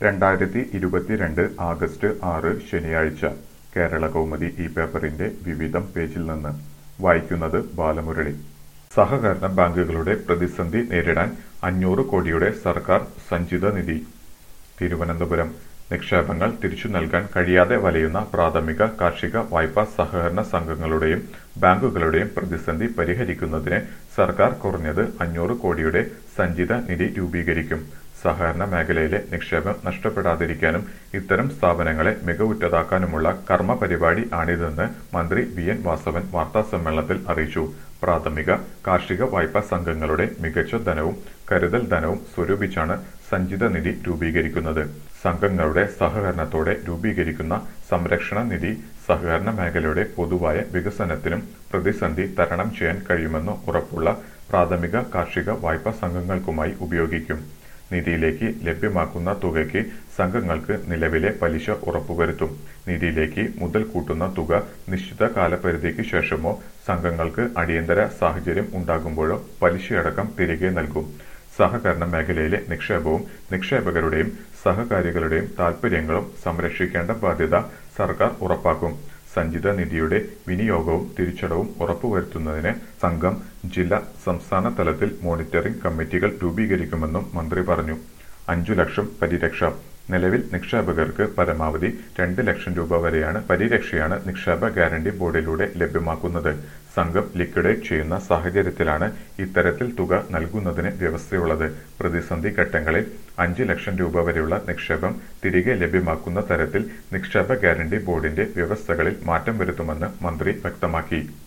രണ്ടായിരത്തി ഇരുപത്തിരണ്ട് ആഗസ്റ്റ് ആറ് ശനിയാഴ്ച കേരളകൗമുദി ഈ പേപ്പറിന്റെ വിവിധം പേജിൽ നിന്ന് വായിക്കുന്നത് ബാലമുരളി സഹകരണ ബാങ്കുകളുടെ പ്രതിസന്ധി നേരിടാൻ അഞ്ഞൂറ് കോടിയുടെ സർക്കാർ സഞ്ചിത നിധി തിരുവനന്തപുരം നിക്ഷേപങ്ങൾ തിരിച്ചു നൽകാൻ കഴിയാതെ വലയുന്ന പ്രാഥമിക കാർഷിക വായ്പാ സഹകരണ സംഘങ്ങളുടെയും ബാങ്കുകളുടെയും പ്രതിസന്ധി പരിഹരിക്കുന്നതിന് സർക്കാർ കുറഞ്ഞത് അഞ്ഞൂറ് കോടിയുടെ സഞ്ചിത നിധി രൂപീകരിക്കും സഹകരണ മേഖലയിലെ നിക്ഷേപം നഷ്ടപ്പെടാതിരിക്കാനും ഇത്തരം സ്ഥാപനങ്ങളെ മികവുറ്റതാക്കാനുമുള്ള കർമ്മ പരിപാടി ആണിതെന്ന് മന്ത്രി വി എൻ വാസവൻ വാർത്താസമ്മേളനത്തിൽ അറിയിച്ചു പ്രാഥമിക കാർഷിക വായ്പാ സംഘങ്ങളുടെ മികച്ച ധനവും കരുതൽ ധനവും സ്വരൂപിച്ചാണ് സഞ്ചിത നിധി രൂപീകരിക്കുന്നത് സംഘങ്ങളുടെ സഹകരണത്തോടെ രൂപീകരിക്കുന്ന സംരക്ഷണ നിധി സഹകരണ മേഖലയുടെ പൊതുവായ വികസനത്തിനും പ്രതിസന്ധി തരണം ചെയ്യാൻ കഴിയുമെന്ന് ഉറപ്പുള്ള പ്രാഥമിക കാർഷിക വായ്പാ സംഘങ്ങൾക്കുമായി ഉപയോഗിക്കും നിധിയിലേക്ക് ലഭ്യമാക്കുന്ന തുകയ്ക്ക് സംഘങ്ങൾക്ക് നിലവിലെ പലിശ ഉറപ്പുവരുത്തും നിധിയിലേക്ക് മുതൽ കൂട്ടുന്ന തുക നിശ്ചിത കാലപരിധിക്ക് ശേഷമോ സംഘങ്ങൾക്ക് അടിയന്തര സാഹചര്യം ഉണ്ടാകുമ്പോഴോ പലിശയടക്കം തിരികെ നൽകും സഹകരണ മേഖലയിലെ നിക്ഷേപവും നിക്ഷേപകരുടെയും സഹകാരികളുടെയും താൽപര്യങ്ങളും സംരക്ഷിക്കേണ്ട ബാധ്യത സർക്കാർ ഉറപ്പാക്കും സഞ്ചിത നിധിയുടെ വിനിയോഗവും തിരിച്ചടവും ഉറപ്പുവരുത്തുന്നതിന് സംഘം ജില്ലാ സംസ്ഥാന തലത്തിൽ മോണിറ്ററിംഗ് കമ്മിറ്റികൾ രൂപീകരിക്കുമെന്നും മന്ത്രി പറഞ്ഞു അഞ്ചു ലക്ഷം പരിരക്ഷ നിലവിൽ നിക്ഷേപകർക്ക് പരമാവധി രണ്ട് ലക്ഷം രൂപ വരെയാണ് പരിരക്ഷയാണ് നിക്ഷേപ ഗ്യാരണ്ടി ബോർഡിലൂടെ ലഭ്യമാക്കുന്നത് സംഘം ലിക്വിഡേറ്റ് ചെയ്യുന്ന സാഹചര്യത്തിലാണ് ഇത്തരത്തിൽ തുക നൽകുന്നതിന് വ്യവസ്ഥയുള്ളത് പ്രതിസന്ധി ഘട്ടങ്ങളിൽ അഞ്ച് ലക്ഷം രൂപ വരെയുള്ള നിക്ഷേപം തിരികെ ലഭ്യമാക്കുന്ന തരത്തിൽ നിക്ഷേപ ഗ്യാരണ്ടി ബോർഡിന്റെ വ്യവസ്ഥകളിൽ മാറ്റം വരുത്തുമെന്ന് മന്ത്രി വ്യക്തമാക്കി